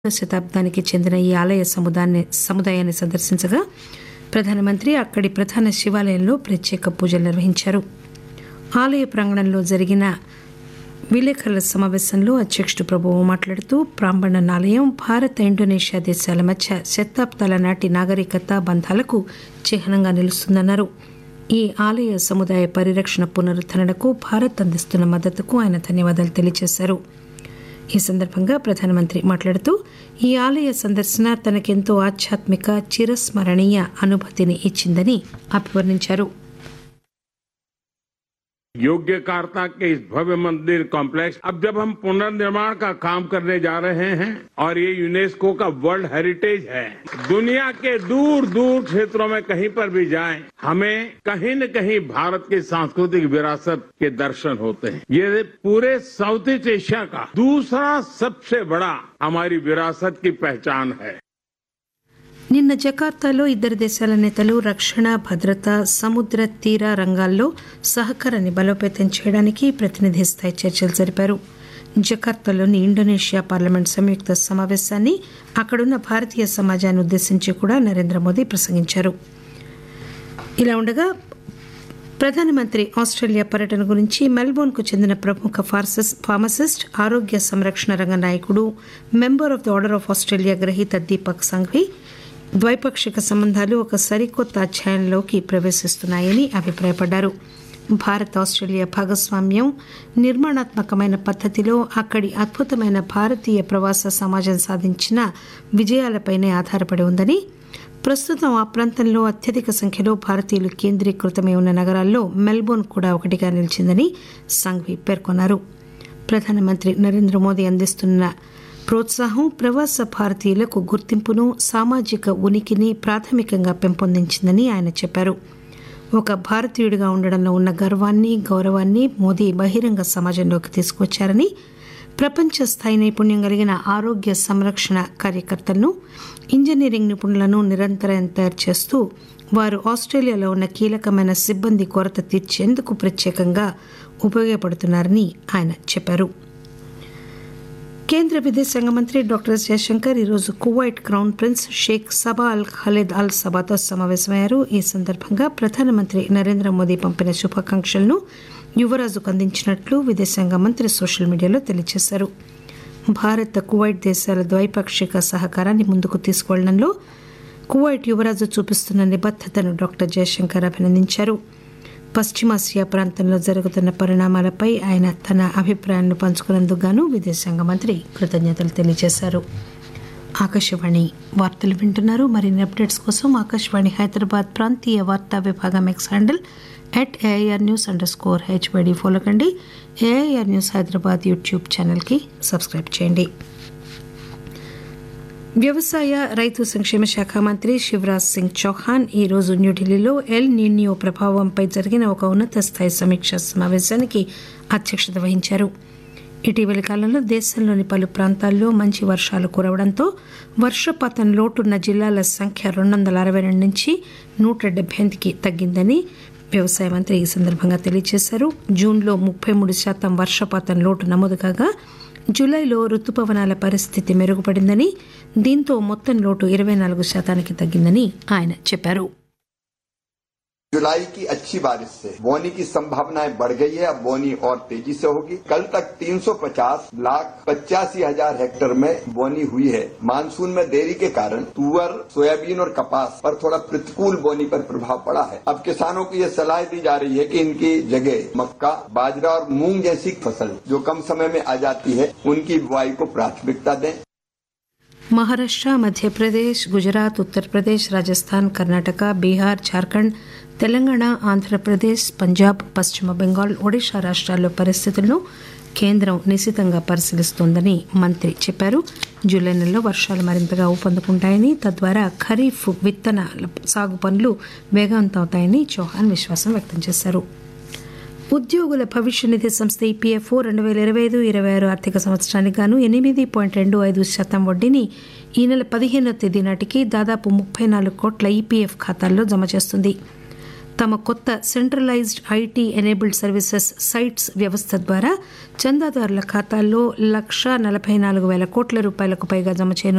శతాబ్దానికి చెందిన ఈ ఆలయ సముదాన్ని సముదాయాన్ని సందర్శించగా ప్రధానమంత్రి అక్కడి ప్రధాన శివాలయంలో ప్రత్యేక పూజలు నిర్వహించారు ఆలయ ప్రాంగణంలో జరిగిన విలేకరుల సమావేశంలో అధ్యక్షుడు ప్రభువు మాట్లాడుతూ ప్రాంబణన్ ఆలయం భారత్ ఇండోనేషియా దేశాల మధ్య శతాబ్దాల నాటి నాగరికత బంధాలకు చిహ్నంగా నిలుస్తుందన్నారు ఈ ఆలయ సముదాయ పరిరక్షణ పునరుద్దరణకు భారత్ అందిస్తున్న మద్దతుకు ఆయన ధన్యవాదాలు తెలియజేశారు ఈ సందర్భంగా ప్రధానమంత్రి మాట్లాడుతూ ఈ ఆలయ సందర్శన తనకెంతో ఆధ్యాత్మిక చిరస్మరణీయ అనుభూతిని ఇచ్చిందని అభివర్ణించారు योग्यकारता के इस भव्य मंदिर कॉम्प्लेक्स अब जब हम पुनर्निर्माण का काम करने जा रहे हैं और ये यूनेस्को का वर्ल्ड हेरिटेज है दुनिया के दूर दूर क्षेत्रों में कहीं पर भी जाएं हमें कहीं न कहीं भारत की सांस्कृतिक विरासत के दर्शन होते हैं ये पूरे साउथ ईस्ट एशिया का दूसरा सबसे बड़ा हमारी विरासत की पहचान है నిన్న జకార్తాలో ఇద్దరు దేశాల నేతలు రక్షణ భద్రత సముద్ర తీర రంగాల్లో సహకారాన్ని బలోపేతం చేయడానికి ప్రతినిధి స్థాయి చర్చలు జరిపారు జకార్తాలోని ఇండోనేషియా పార్లమెంట్ సంయుక్త సమావేశాన్ని అక్కడున్న భారతీయ సమాజాన్ని ఉద్దేశించి కూడా నరేంద్ర మోదీ ప్రసంగించారు ఇలా ఉండగా ప్రధానమంత్రి ఆస్ట్రేలియా పర్యటన గురించి మెల్బోర్న్కు చెందిన ప్రముఖ ఫార్సిస్ ఫార్మసిస్ట్ ఆరోగ్య సంరక్షణ రంగ నాయకుడు member of the order of Australia గ్రహీత దీపక్ సంఘవి ద్వైపాక్షిక సంబంధాలు ఒక సరికొత్త అధ్యాయంలోకి ప్రవేశిస్తున్నాయని అభిప్రాయపడ్డారు భారత్ ఆస్ట్రేలియా భాగస్వామ్యం నిర్మాణాత్మకమైన పద్ధతిలో అక్కడి అద్భుతమైన భారతీయ ప్రవాస సమాజం సాధించిన విజయాలపైనే ఆధారపడి ఉందని ప్రస్తుతం ఆ ప్రాంతంలో అత్యధిక సంఖ్యలో భారతీయులు కేంద్రీకృతమై ఉన్న నగరాల్లో మెల్బోర్న్ కూడా ఒకటిగా నిలిచిందని సంఘవి పేర్కొన్నారు ప్రధానమంత్రి నరేంద్ర మోదీ అందిస్తున్న ప్రోత్సాహం ప్రవాస భారతీయులకు గుర్తింపును సామాజిక ఉనికిని ప్రాథమికంగా పెంపొందించిందని ఆయన చెప్పారు ఒక భారతీయుడిగా ఉండడంలో ఉన్న గర్వాన్ని గౌరవాన్ని మోదీ బహిరంగ సమాజంలోకి తీసుకొచ్చారని ప్రపంచ స్థాయి నైపుణ్యం కలిగిన ఆరోగ్య సంరక్షణ కార్యకర్తలను ఇంజనీరింగ్ నిపుణులను నిరంతరం తయారు చేస్తూ వారు ఆస్ట్రేలియాలో ఉన్న కీలకమైన సిబ్బంది కొరత తీర్చేందుకు ప్రత్యేకంగా ఉపయోగపడుతున్నారని ఆయన చెప్పారు కేంద్ర విదేశాంగ మంత్రి డాక్టర్ ఎస్ జయశంకర్ ఈరోజు Kuwait crown prince Sheikh Sabah Al Khalid Al సబాతో సమావేశమయ్యారు ఈ సందర్భంగా ప్రధానమంత్రి నరేంద్ర మోదీ పంపిన శుభాకాంక్షలను యువరాజుకు అందించినట్లు విదేశాంగ మంత్రి సోషల్ మీడియాలో తెలియజేశారు భారత్ కువైట్ దేశాల ద్వైపాక్షిక సహకారాన్ని ముందుకు తీసుకువెళ్లడంలో కువైట్ యువరాజు చూపిస్తున్న నిబద్దతను డాక్టర్ జయశంకర్ అభినందించారు పశ్చిమాసియా ప్రాంతంలో జరుగుతున్న పరిణామాలపై ఆయన తన అభిప్రాయాలను పంచుకున్నందుకు గాను విదేశాంగ మంత్రి కృతజ్ఞతలు తెలియజేశారు ఆకాశవాణి వార్తలు వింటున్నారు మరిన్ని అప్డేట్స్ కోసం ఆకాశవాణి హైదరాబాద్ ప్రాంతీయ వార్తా విభాగం X handle at AIR news underscore హెచ్వైడి ఫాలో కండి ఏఐఆర్ న్యూస్ హైదరాబాద్ యూట్యూబ్ ఛానల్కి సబ్స్క్రైబ్ చేయండి వ్యవసాయ రైతు సంక్షేమ శాఖ మంత్రి శివరాజ్ సింగ్ చౌహాన్ ఈ రోజు న్యూఢిల్లీలో ఎల్ నిన్యో ప్రభావంపై జరిగిన ఒక ఉన్నత స్థాయి సమీక్షా సమావేశానికి అధ్యక్షత వహించారు ఇటీవలి కాలంలో దేశంలోని పలు ప్రాంతాల్లో మంచి వర్షాలు కురవడంతో వర్షపాతం లోటున్న జిల్లాల సంఖ్య రెండు వందల అరవై రెండు నుంచి నూట డెబ్బై ఎనిమిదికి తగ్గిందని వ్యవసాయ మంత్రి ఈ సందర్భంగా తెలియజేశారు జూన్లో ముప్పై మూడు శాతం వర్షపాతం లోటు నమోదు కాగా జూలైలో రుతుపవనాల పరిస్థితి మెరుగుపడిందని దీంతో మొత్తం లోటు ఇరవై నాలుగు శాతానికి తగ్గిందని ఆయన చెప్పారు जुलाई की अच्छी बारिश से बोनी की संभावनाएं बढ़ गई है अब बोनी और तेजी से होगी कल तक 350 लाख पचासी हजार हेक्टेयर में बोनी हुई है मानसून में देरी के कारण तुअर सोयाबीन और कपास पर थोड़ा प्रतिकूल बोनी पर प्रभाव पड़ा है अब किसानों को ये सलाह दी जा रही है कि इनकी जगह मक्का बाजरा और मूंग जैसी फसल जो कम समय में आ जाती है उनकी बुआई को प्राथमिकता दें మహారాష్ట్ర మధ్యప్రదేశ్ గుజరాత్ ఉత్తరప్రదేశ్ రాజస్థాన్ కర్ణాటక బీహార్ జార్ఖండ్ తెలంగాణ ఆంధ్రప్రదేశ్ పంజాబ్ పశ్చిమ బెంగాల్ ఒడిషా రాష్ట్రాల్లో పరిస్థితులను కేంద్రం నిశితంగా పరిశీలిస్తోందని మంత్రి చెప్పారు జూలై నెలలో వర్షాలు మరింతగా ఊపందుకుంటాయని తద్వారా ఖరీఫ్ విత్తన సాగు పనులు వేగవంతమవుతాయని చౌహాన్ విశ్వాసం వ్యక్తం చేశారు ఉద్యోగుల భవిష్య నిధి సంస్థ ఈపీఎఫ్ఓ రెండు వేల ఇరవై ఐదు ఇరవై ఆరు ఆర్థిక సంవత్సరానికి గాను ఎనిమిది పాయింట్ రెండు ఐదు శాతం వడ్డీని ఈ నెల పదిహేనో తేదీ నాటికి దాదాపు ముప్పై నాలుగు కోట్ల ఈపీఎఫ్ ఖాతాల్లో జమ చేస్తుంది తమ కొత్త centralised IT enabled services sites వ్యవస్థ ద్వారా చందాదారుల ఖాతాల్లో లక్ష నలభై నాలుగు వేల కోట్ల రూపాయలకు పైగా జమ చేయనున్నారు